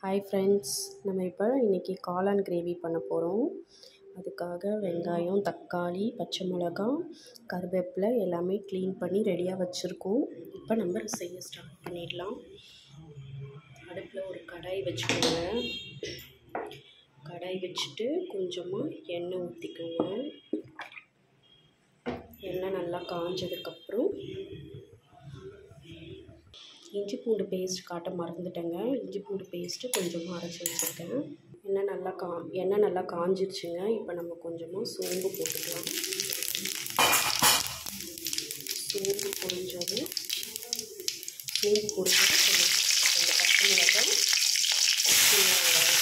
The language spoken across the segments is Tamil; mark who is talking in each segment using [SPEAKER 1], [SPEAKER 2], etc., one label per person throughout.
[SPEAKER 1] ஹாய் ஃப்ரெண்ட்ஸ் நம்ம இப்போ இன்றைக்கி காளான் கிரேவி பண்ண போகிறோம் அதுக்காக வெங்காயம் தக்காளி பச்சை மிளகா கருவேப்பிலை எல்லாமே க்ளீன் பண்ணி ரெடியாக வச்சுருக்கோம் இப்போ நம்ம செய்ய ஸ்டார்ட் பண்ணிடலாம் அடுப்பில் ஒரு கடாய் வச்சுக்கோங்க கடாய் வச்சுட்டு கொஞ்சமாக எண்ணெய் ஊற்றிக்கோங்க எண்ணெய் நல்லா காஞ்சதுக்கப்புறம் இஞ்சி பூண்டு பேஸ்ட் காட்ட மறந்துட்டேங்க இஞ்சி பூண்டு பேஸ்ட்டு கொஞ்சமாக அரைச்சி வச்சுருக்கேன் எண்ணெய் நல்லா கா எண்ணெய் நல்லா காஞ்சிருச்சுங்க இப்போ நம்ம கொஞ்சமாக சோம்பு போட்டுக்கலாம் சோம்பு பொரிஞ்சது சோம்பு பொரிஞ்சது ரெண்டு பச்சை மிளகாய் சின்ன வெங்காயம்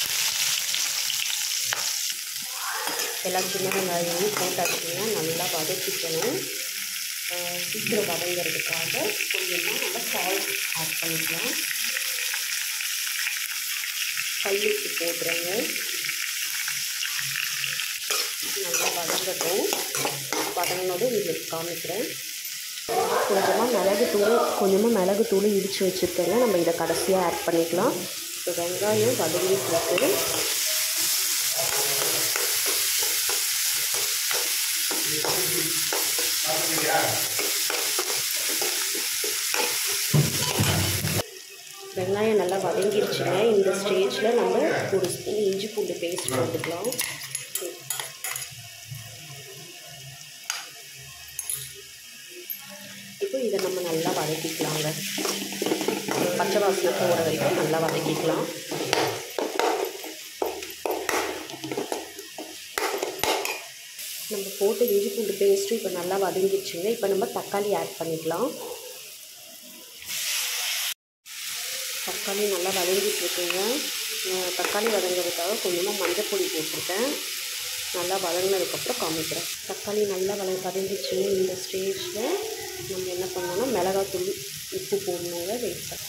[SPEAKER 1] எல்லாம் சின்ன வெங்காயமும் போட்டாச்சுன்னா நல்லா வதக்கிக்கணும் சீக்கிரம் வதங்கிறதுக்காக கொஞ்சமாக நம்ம சால்ட் ஆட் பண்ணிக்கலாம் கல்லுப்பு போட்டுருங்க நல்லா வதங்கட்டும் வதங்கினோடு உங்களுக்கு காமிக்கிறேன் கொஞ்சமாக மிளகு தூள் கொஞ்சமாக மிளகு தூள் இடித்து வச்சுருக்கேங்க நம்ம இதை கடைசியாக ஆட் பண்ணிக்கலாம் இப்போ வெங்காயம் வதங்கிட்டு இருக்கு வெங்காயம் நல்லா வதங்கிருச்சுங்க இந்த ஸ்டேஜில் நம்ம ஒரு ஸ்பூன் இஞ்சி பூண்டு பேஸ்ட் போட்டுக்கலாம் இப்போ இதை நம்ம நல்லா வதக்கிக்கலாங்க பச்சை வாசனை போகிற வரைக்கும் நல்லா வதக்கிக்கலாம் நம்ம போட்டு இஞ்சி பூண்டு பேஸ்ட்டும் இப்போ நல்லா வதங்கிடுச்சுங்க இப்போ நம்ம தக்காளி ஆட் பண்ணிக்கலாம் தக்காளி நல்லா வதங்கிட்டு இருக்குங்க தக்காளி வதங்கிறதுக்காக கொஞ்சமாக மஞ்சள் பொடி போட்டிருக்கேன் நல்லா வதங்கினதுக்கப்புறம் காமிக்கிறேன் தக்காளி நல்லா வத வதங்கிச்சுங்க இந்த ஸ்டேஜில் நம்ம என்ன பண்ணோம்னா மிளகாத்தூள் உப்பு போடணுங்க வெயிட்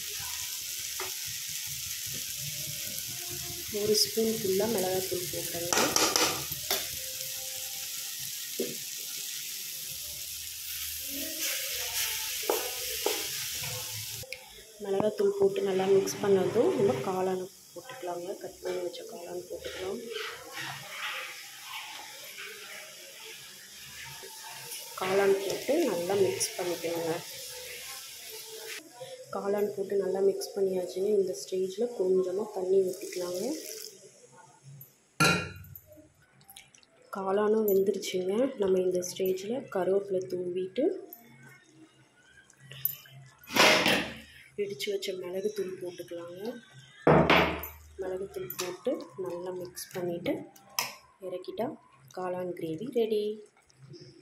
[SPEAKER 1] ஒரு ஸ்பூன் ஃபுல்லாக மிளகாத்தூள் போட்டுருங்க மிளகாத்தூள் போட்டு நல்லா மிக்ஸ் பண்ணதும் நம்ம காளான் போட்டுக்கலாங்க கட் பண்ணி வச்ச காளான் போட்டுக்கலாம் காளான் போட்டு நல்லா மிக்ஸ் பண்ணிக்கணுங்க காளான் போட்டு நல்லா மிக்ஸ் பண்ணியாச்சுங்க இந்த ஸ்டேஜில் கொஞ்சமாக தண்ணி ஊற்றிக்கலாங்க காளானும் வெந்துருச்சுங்க நம்ம இந்த ஸ்டேஜில் கருவேப்பிலை தூவிட்டு இடித்து வச்ச மிளகுத்தூள் போட்டுக்கலாங்க மிளகுத்தூள் போட்டு நல்லா மிக்ஸ் பண்ணிவிட்டு இறக்கிட்டா காளான் கிரேவி ரெடி